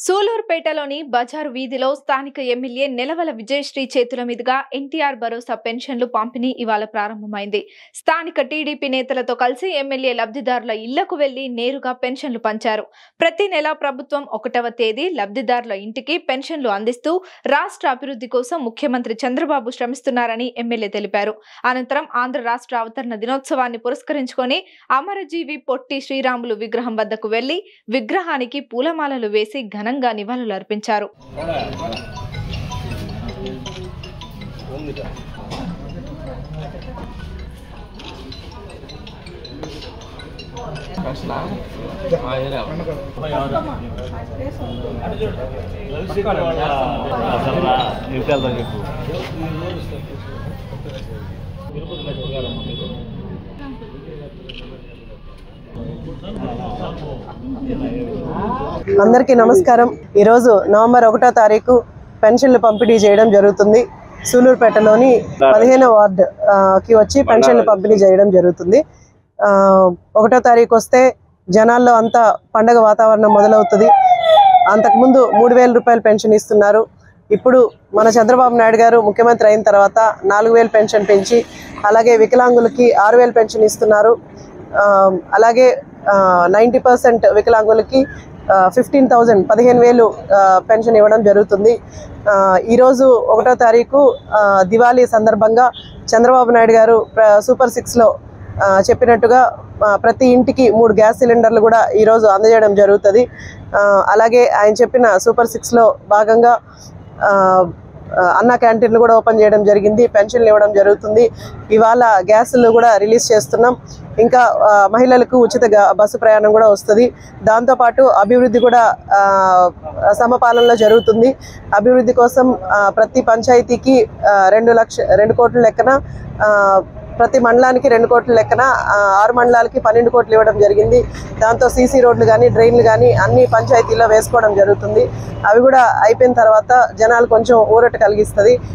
సూలూరుపేటలోని బజారు వీధిలో స్థానిక ఎమ్మెల్యే నెలవల విజయశ్రీ చేతుల మీదుగా ఎన్టీఆర్ భరోసా పెన్షన్లు పంపిణీ ఇవాళ ప్రారంభమైంది స్థానిక టీడీపీ నేతలతో కలిసి ఎమ్మెల్యే లబ్ధిదారుల ఇళ్లకు వెళ్లి నేరుగా పెన్షన్లు పంచారు ప్రతి నెల ప్రభుత్వం ఒకటవ తేదీ లబ్ధిదారుల ఇంటికి పెన్షన్లు అందిస్తూ రాష్ట్ర అభివృద్ధి కోసం ముఖ్యమంత్రి చంద్రబాబు శ్రమిస్తున్నారని ఎమ్మెల్యే తెలిపారు అనంతరం ఆంధ్ర రాష్ట్ర అవతరణ దినోత్సవాన్ని పురస్కరించుకొని అమరజీవి పొట్టి శ్రీరాములు విగ్రహం వద్దకు వెళ్లి విగ్రహానికి పూలమాలలు వేసి ఘనంగా నివాళులు అర్పించారు వెళ్తాం చెప్పు అందరికీ నమస్కారం ఈరోజు నవంబర్ ఒకటో తారీఖు పెన్షన్లు పంపిణీ చేయడం జరుగుతుంది సూలూరుపేటలోని పదిహేనో వార్డు ఆ, కి వచ్చి పెన్షన్లు పంపిణీ చేయడం జరుగుతుంది ఆ, ఒకటో తారీఖు వస్తే జనాల్లో అంతా పండగ వాతావరణం మొదలవుతుంది అంతకుముందు మూడు వేల రూపాయలు పెన్షన్ ఇస్తున్నారు ఇప్పుడు మన చంద్రబాబు నాయుడు గారు ముఖ్యమంత్రి అయిన తర్వాత నాలుగు వేలు పెన్షన్ పెంచి అలాగే వికలాంగులకి ఆరు వేలు పెన్షన్ ఇస్తున్నారు ఆ, అలాగే నైంటీ పర్సెంట్ వికలాంగులకి ఫిఫ్టీన్ థౌజండ్ పదిహేను వేలు ఆ, పెన్షన్ ఇవ్వడం జరుగుతుంది ఆ, ఈరోజు ఒకటో తారీఖు ఆ, దివాళీ సందర్భంగా చంద్రబాబు నాయుడు గారు ప్ర- సూపర్ సిక్స్లో ఆ, చెప్పినట్టుగా ఆ, ప్రతి ఇంటికి మూడు గ్యాస్ సిలిండర్లు కూడా ఈరోజు అందజేయడం జరుగుతుంది ఆ, అలాగే ఆయన చెప్పిన సూపర్ సిక్స్లో భాగంగా ఆ, ఆ, అన్న క్యాంటీన్లు కూడా ఓపెన్ చేయడం జరిగింది పెన్షన్లు ఇవ్వడం జరుగుతుంది ఇవాళ గ్యాసులు కూడా రిలీజ్ చేస్తున్నాం ఇంకా ఆ, మహిళలకు ఉచిత గా- బస్సు ప్రయాణం కూడా వస్తుంది దాంతోపాటు అభివృద్ధి కూడా ఆ, సమపాలనలో జరుగుతుంది అభివృద్ధి కోసం ఆ, ప్రతి పంచాయతీకి ఆ, రెండు లక్ష రెండు కోట్ల లెక్కన ఆ, ప్రతి మండలానికి రెండు కోట్ల లెక్కన ఆ, ఆరు మండలాలకి పన్నెండు కోట్లు ఇవ్వడం జరిగింది దాంతో సీసీ రోడ్లు కానీ డ్రైన్లు కానీ అన్ని పంచాయతీల్లో వేసుకోవడం జరుగుతుంది అవి కూడా అయిపోయిన తర్వాత జనాలు కొంచెం ఊరట కలిగిస్తుంది